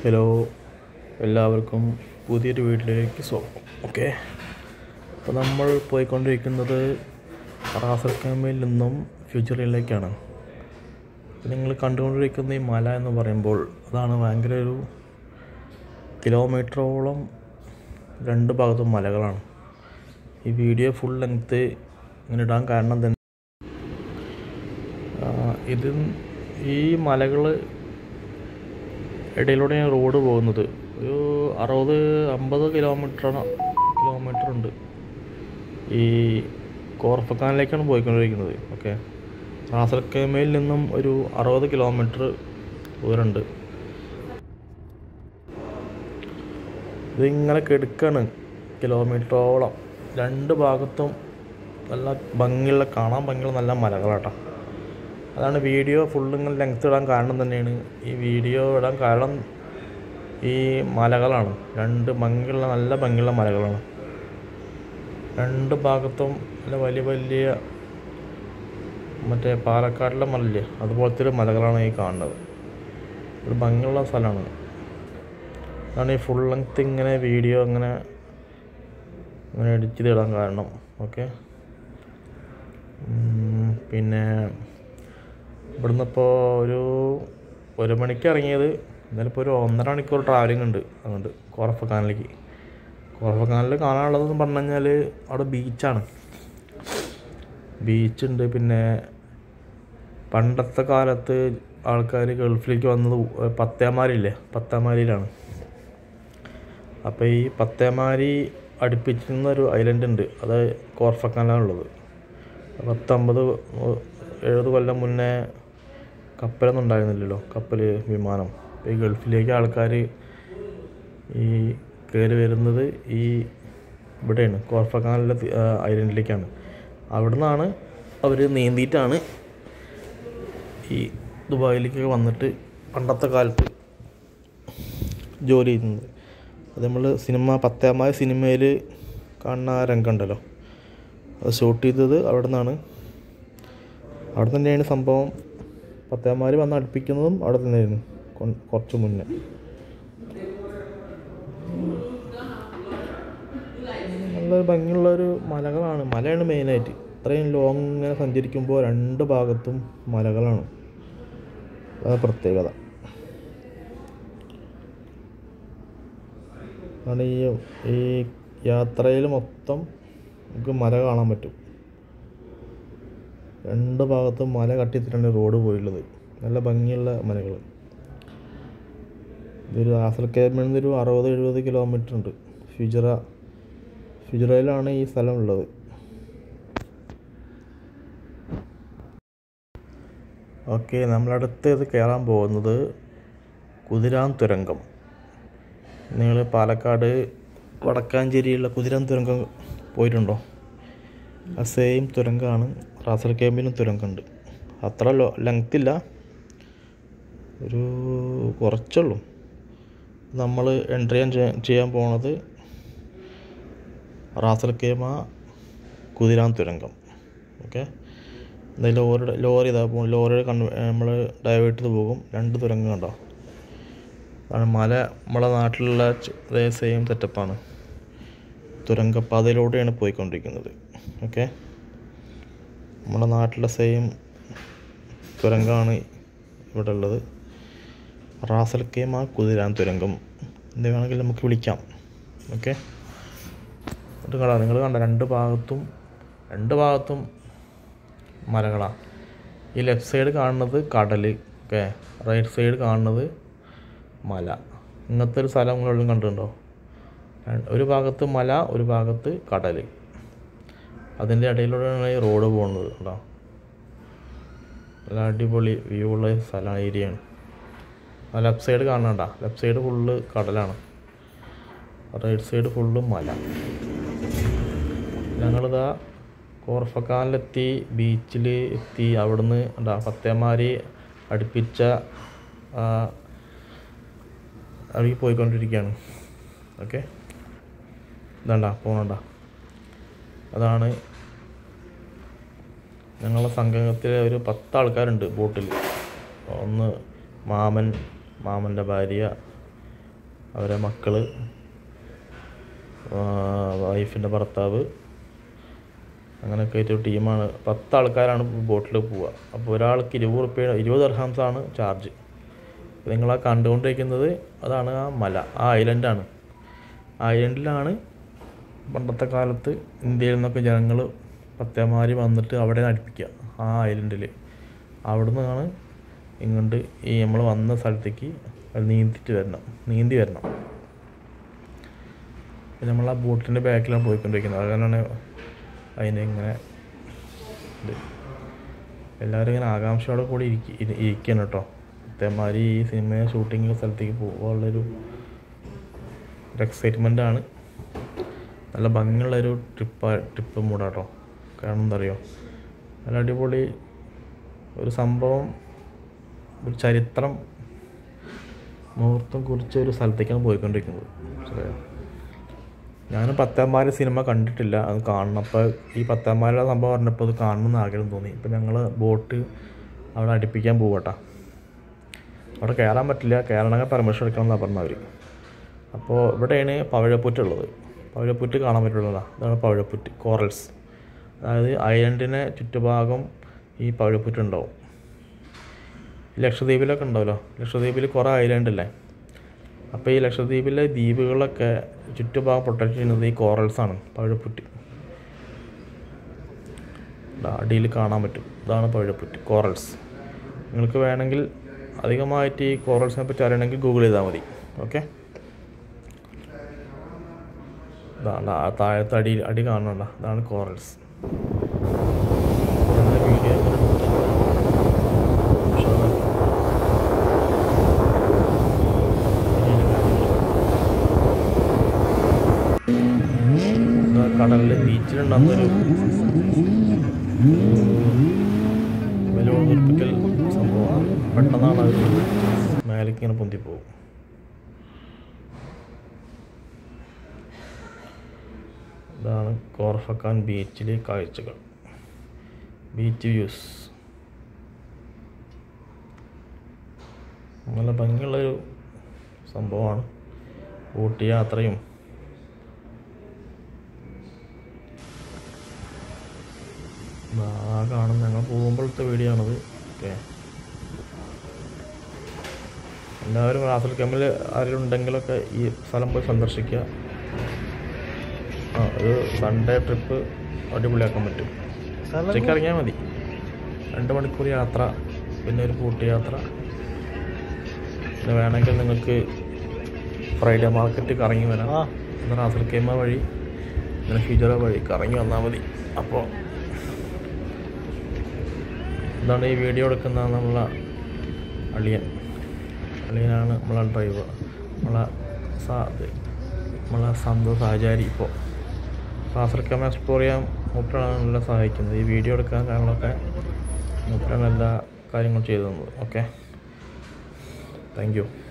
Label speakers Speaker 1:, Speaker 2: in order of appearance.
Speaker 1: hello എല്ലാവർക്കും പുതിയൊരു വീട്ടിലേക്ക് സ്വാഗതം ഓക്കെ അപ്പോൾ നമ്മൾ പോയിക്കൊണ്ടിരിക്കുന്നത് റാസർക്കാമയിൽ നിന്നും ഫ്യൂച്ചറിലേക്കാണ് അപ്പോൾ നിങ്ങൾ കണ്ടുകൊണ്ടിരിക്കുന്ന ഈ മല എന്ന് പറയുമ്പോൾ അതാണ് ഭയങ്കര ഒരു കിലോമീറ്ററോളം രണ്ട് ഭാഗത്തും മലകളാണ് ഈ വീഡിയോ ഫുൾ ലെങ്ത്ത് ഇങ്ങനെ ഇടാൻ കാരണം തന്നെ ആ, ഇത് ഈ മലകൾ ഇടയിലൂടെയാണ് റോഡ് പോകുന്നത് ഒരു അറുപത് അമ്പത് കിലോമീറ്റർ കിലോമീറ്റർ ഉണ്ട് ഈ കോർഫക്കാനിലേക്കാണ് പോയിക്കൊണ്ടിരിക്കുന്നത് ഓക്കെ റാസൽക്കേമയിൽ നിന്നും ഒരു അറുപത് കിലോമീറ്റർ ദൂരമുണ്ട് ഇതിങ്ങനെ കെടുക്കാണ് കിലോമീറ്ററോളം രണ്ട് ഭാഗത്തും നല്ല ഭംഗിയുള്ള കാണാൻ ഭംഗിയുള്ള നല്ല മലകളാട്ടോ അതാണ് വീഡിയോ ഫുള്ള് ഇങ്ങനെ ലെങ്ത് ഇടാൻ കാരണം തന്നെയാണ് ഈ വീഡിയോ ഇടാൻ കാരണം ഈ മലകളാണ് രണ്ട് ഭംഗിയുള്ള നല്ല ഭംഗിയുള്ള മലകളാണ് രണ്ട് ഭാഗത്തും നല്ല വലിയ വലിയ മറ്റേ പാലക്കാടിലെ മലയില്ലേ അതുപോലത്തെ ഒരു മലകളാണ് ഈ കാണുന്നത് ഒരു ഭംഗിയുള്ള സ്ഥലമാണ് അതാണ് ഈ ഫുൾ ലെങ്ത് ഇങ്ങനെ വീഡിയോ ഇങ്ങനെ ഇങ്ങനെ എഡിറ്റ് ചെയ്തിടാൻ കാരണം ഓക്കെ പിന്നെ ഇവിടുന്ന് ഇപ്പോൾ ഒരു ഒരു മണിക്ക് ഇറങ്ങിയത് എന്നാലും ഇപ്പോൾ ഒരു ഒന്നര മണിക്കൂർ ട്രാവലിംഗ് ഉണ്ട് അങ്ങോട്ട് കോറഫക്കാനിലേക്ക് കോറഫക്കാനിൽ കാണാനുള്ളതെന്ന് പറഞ്ഞു കഴിഞ്ഞാൽ അവിടെ ബീച്ചാണ് ബീച്ചുണ്ട് പിന്നെ പണ്ടത്തെ കാലത്ത് ആൾക്കാർ ഗൾഫിലേക്ക് വന്നത് പത്തേമാരില്ലേ പത്തേമാരിയിലാണ് അപ്പോൾ ഈ പത്തേമാരി അടുപ്പിച്ചിരുന്ന ഒരു ഐലൻഡ് ഉണ്ട് അത് കോർഫക്കാനിലാണുള്ളത് പത്തമ്പത് എഴുപത് കൊല്ലം മുന്നേ കപ്പലൊന്നും ഉണ്ടായിരുന്നില്ലല്ലോ കപ്പൽ വിമാനം അപ്പോൾ ഈ ഗൾഫിലേക്ക് ആൾക്കാർ ഈ കയറി വരുന്നത് ഈ ഇവിടെയാണ് കോർഫക്കാനിലെ ഐലൻഡിലേക്കാണ് അവിടെ നിന്നാണ് അവർ നീന്തിയിട്ടാണ് ഈ ദുബായിലേക്കൊക്കെ വന്നിട്ട് പണ്ടത്തെ കാലത്ത് ജോലി ചെയ്യുന്നത് അത് നമ്മൾ സിനിമ പത്തേമായ സിനിമയിൽ കാണുന്ന ആ രംഗം ഉണ്ടല്ലോ അത് ഷൂട്ട് ചെയ്തത് അവിടെ നിന്നാണ് അവിടെ തന്നെയാണ് സംഭവം പത്തേമാർ വന്ന് അടുപ്പിക്കുന്നതും അവിടെ തന്നെയായിരുന്നു കൊ- കുറച്ച് മുന്നേ നല്ല ഭംഗിയുള്ളൊരു മലകളാണ് മലയാണ് മെയിനായിട്ട് ഇത്രയും ലോങ് ഇങ്ങനെ സഞ്ചരിക്കുമ്പോൾ രണ്ട് ഭാഗത്തും മലകളാണ് അതാണ് പ്രത്യേകത അതാണ് ഈ ഈ യാത്രയിൽ മൊത്തം നമുക്ക് മല കാണാൻ പറ്റും രണ്ട് ഭാഗത്തും മല കട്ടിത്തിട്ടാണ് റോഡ് പോയുള്ളത് നല്ല ഭംഗിയുള്ള മലകൾ ഇതൊരു ആസൽ കേരളത്തിൽ നിന്ന് ഒരു അറുപത് എഴുപത് കിലോമീറ്റർ ഉണ്ട് ഫിജറ ഫിജറയിലാണ് ഈ സ്ഥലം ഉള്ളത് ഓക്കെ നമ്മളടുത്ത് ഇത് കയറാൻ പോകുന്നത് കുതിരാൻ തുരങ്കം നിങ്ങൾ പാലക്കാട് വടക്കാഞ്ചേരിയുള്ള കുതിരാൻ തുരങ്കം പോയിട്ടുണ്ടോ ആ സെയിം തുരങ്കമാണ് റാസൽ ക്യാമ്പിനും തുരങ്കമുണ്ട് അത്ര ലോ ലെങ്ത് ഇല്ല ഒരു കുറച്ചുള്ളൂ നമ്മൾ എൻട്രി ചെയ്യാൻ ചെയ്യ- ചെയ്യാൻ പോണത് റാസൽ കേമ കുതിരാൻ തുരങ്കം ഓക്കെ എന്തായാലും ലോറിയുടെ ലോറി ഇതാ പോകും ലോറിയുടെ കൺ നമ്മൾ ഡൈവേർട്ട് ചെയ്ത് പോകും രണ്ട് തുരങ്കം കണ്ടോ അതാണ് മല നമ്മളെ നാട്ടിലുള്ള ച- അതേ സെയിം സെറ്റപ്പാണ് തുരങ്കപ്പാതയിലൂടെയാണ് പോയിക്കൊണ്ടിരിക്കുന്നത് ഓക്കെ നമ്മുടെ നാട്ടിലെ സെയിം തുരങ്കമാണ് ഇവിടെ ഉള്ളത് റാസൽ കേമ കുതിരാൻ തുരങ്കം എന്ത് വേണമെങ്കിലും നമുക്ക് വിളിക്കാം ഓക്കെ എന്നിട്ട് കണ്ട നിങ്ങൾ കണ്ട രണ്ട് ഭാഗത്തും രണ്ട് ഭാഗത്തും മലകളാണ് ഈ ലെഫ്റ്റ് സൈഡ് കാണുന്നത് കടൽ ഓക്കെ റൈറ്റ് സൈഡ് കാണുന്നത് മല ഇങ്ങനത്തെ ഒരു സ്ഥലം നിങ്ങളെല്ലാം കണ്ടിട്ടുണ്ടോ രണ്ട്- ഒരു ഭാഗത്ത് മല ഒരു ഭാഗത്ത് കടൽ അതിൻ്റെ ഇടയിലൂടെയാണ് ഈ റോഡ് പോകുന്നത് കേട്ടോ നല്ല അടിപൊളി വ്യൂ ഉള്ള സ്ഥലം ഏരിയയാണ് ആ ലെഫ്റ്റ് സൈഡ് കാണണ്ട ലെഫ്റ്റ് സൈഡ് ഫുള്ള് കടലാണ് റൈറ്റ് സൈഡ് ഫുള്ള് മല ഞങ്ങളിതാ കോർഫക്കാനിലെത്തി ബീച്ചിൽ എത്തി അവിടുന്ന് എന്താ പത്തേമാരി അടുപ്പിച്ച ആ, അവിടെ പോയിക്കൊണ്ടിരിക്കുകയാണ് ഓക്കെ ഇതാണ്ട പോകണ്ട അതാണ് ഞങ്ങളുടെ സംഘത്തിൽ ഒരു പത്ത് ആൾക്കാരുണ്ട് ബോട്ടിൽ ഒന്ന് മാമൻ മാമൻ്റെ ഭാര്യ അവരെ മക്കൾ വൈഫിൻ്റെ ഭർത്താവ് അങ്ങനെയൊക്കെ ആയിട്ട് ഒരു ടീമാണ് പത്ത് ആൾക്കാരാണ് ബോട്ടിൽ പോവുക അപ്പോൾ ഒരാൾക്ക് ഇരുപത് റുപ്യ ഇരുപത് ദർഹാംസാണ് ചാർജ് നിങ്ങൾ ആ കണ്ടുകൊണ്ടിരിക്കുന്നത് അതാണ് ആ മല ആ ഐലൻഡാണ് ആ ഐലൻഡിലാണ് പണ്ടത്തെ കാലത്ത് ഇന്ത്യയിൽ നിന്നൊക്കെ ജനങ്ങൾ പത്തേമാരി വന്നിട്ട് അവിടെ അടുപ്പിക്കുക ആ ഐലൻഡിൽ അവിടെ നിന്നാണ് ഇങ്ങോട്ട് ഈ നമ്മൾ വന്ന സ്ഥലത്തേക്ക് അത് നീന്തിട്ട് വരണം നീന്തി വരണം പിന്നെ നമ്മൾ ആ ബോട്ടിൻ്റെ ബാക്കിലാണ് പോയിക്കൊണ്ടിരിക്കുന്നത് അത് കാരണമാണ് അതിന് ഇങ്ങനെ ഇത് എല്ലാവരും ഇങ്ങനെ ആകാംക്ഷയോടെ കൂടി ഇരിക്ക ഇരി- ഇരിക്കുകയാണ് കേട്ടോ ഇതേമാതിരി ഈ സിനിമ ഷൂട്ടിങ് സ്ഥലത്തേക്ക് പോകാനുള്ളൊരു ഒരു എക്സൈറ്റ്മെൻ്റ് ആണ് നല്ല ഭംഗിയുള്ളൊരു ട്രിപ്പ് ട്രിപ്പ് മൂടാട്ടോ കാരണം എന്താ അറിയോ നല്ല അടിപൊളി ഒരു സംഭവം ഒരു ചരിത്രം മുഹൂർത്തം കുറിച്ച ഒരു സ്ഥലത്തേക്കാണ് പോയിക്കൊണ്ടിരിക്കുന്നത് മനസ്സിലായോ ഞാൻ പത്താംമാര് സിനിമ കണ്ടിട്ടില്ല അത് കാണണം അപ്പോൾ ഈ പത്താംമാരുടെ സംഭവം പറഞ്ഞപ്പോൾ അത് കാണണമെന്ന് ആഗ്രഹം തോന്നി ഇപ്പം ഞങ്ങൾ ബോട്ട് അവിടെ അടുപ്പിക്കാൻ പോവട്ടാ അവിടെ കയറാൻ പറ്റില്ല കയറണമെങ്കിൽ പെർമിഷൻ എടുക്കണം എന്നാണ് പറഞ്ഞത് അവർ അപ്പോൾ ഇവിടെയാണ് പവിഴപ്പുറ്റുള്ളത് പവിഴപ്പുറ്റ് കാണാൻ പറ്റുള്ളതാണ് ഇതാണ് പവിഴപ്പുറ്റ് കോറൽസ് അതായത് ഐലൻഡിനെ ചുറ്റുഭാഗം ഈ പവിഴപ്പുറ്റുണ്ടാവും ലക്ഷദ്വീപിലൊക്കെ ഉണ്ടാവുമല്ലോ ലക്ഷദ്വീപിൽ കുറേ ഐലൻഡ് അല്ലേ അപ്പോൾ ഈ ലക്ഷദ്വീപിലെ ദ്വീപുകളൊക്കെ ചുറ്റുഭാഗം പ്രൊട്ടക്ട് ചെയ്യുന്നത് ഈ കോറൽസ് ആണ് പവിഴപ്പുറ്റ് ദാ അടിയിൽ കാണാൻ പറ്റും ഇതാണ് പവിഴപ്പുറ്റ് കോറൽസ് നിങ്ങൾക്ക് വേണമെങ്കിൽ അധികമായിട്ട് ഈ കോറൽസിനെ പറ്റി അറിയണമെങ്കിൽ ഗൂഗിൾ ചെയ്താൽ മതി ഓക്കെ ഇതാണ് ആ താഴത്തെ അടി അടി കാണണ്ട ഇതാണ് കോറൽസ് വീഡിയോ കടലിൽ ബീച്ചിലുണ്ടാകുന്നൊരു ബലൂൺ ഉറപ്പിക്കൽ സംഭവമാണ് പെട്ടെന്നാണ് അത് മേലേക്ക് ഇങ്ങനെ പൊന്തിപ്പോകും ഇതാണ് കോർഫക്കാൻ ബീച്ചിലെ കാഴ്ചകൾ ബീച്ച് വ്യൂസ് നല്ല ഭംഗിയുള്ളൊരു സംഭവമാണ് ഊട്ടി യാത്രയും ആ കാണുന്ന ഞങ്ങൾ പോകുമ്പോഴത്തെ വീഡിയോ ആണത് ഓക്കെ എല്ലാവരും റാസൽ ക്യാമ്പിൽ ആരെങ്കിലും ഉണ്ടെങ്കിലൊക്കെ ഈ സ്ഥലം പോയി സന്ദർശിക്കുക ആ ഒരു സൺഡേ ട്രിപ്പ് അടിപൊളിയാക്കാൻ പറ്റും ഉച്ചയ്ക്ക് ഇറങ്ങിയാൽ മതി രണ്ട് മണിക്കൂർ യാത്ര പിന്നെ ഒരു കൂട്ടി യാത്ര പിന്നെ വേണമെങ്കിൽ നിങ്ങൾക്ക് ഫ്രൈഡേ മാർക്കറ്റ് കറങ്ങി വരാം എന്നാൽ റാസൽ കേമ വഴി അങ്ങനെ ഫ്യൂച്ചറ വഴി കറങ്ങി വന്നാൽ മതി അപ്പോൾ ഇതാണ് ഈ വീഡിയോ എടുക്കുന്ന നമ്മളെ അളിയൻ അളിയനാണ് നമ്മളെ ഡ്രൈവർ നമ്മളെ സാ ഇത് നമ്മളെ സന്തോഷ് ആചാരി ഇപ്പോൾ കാസർഗോഡ് എക്സ്പ്ലോർ ചെയ്യാൻ മൂപ്പരാണ് നല്ല സഹായിക്കുന്നത് ഈ വീഡിയോ എടുക്കാൻ കാര്യങ്ങളൊക്കെ മൂപ്പരാണ് എല്ലാ കാര്യങ്ങളും ചെയ്തു തന്നത് ഓക്കെ താങ്ക് യു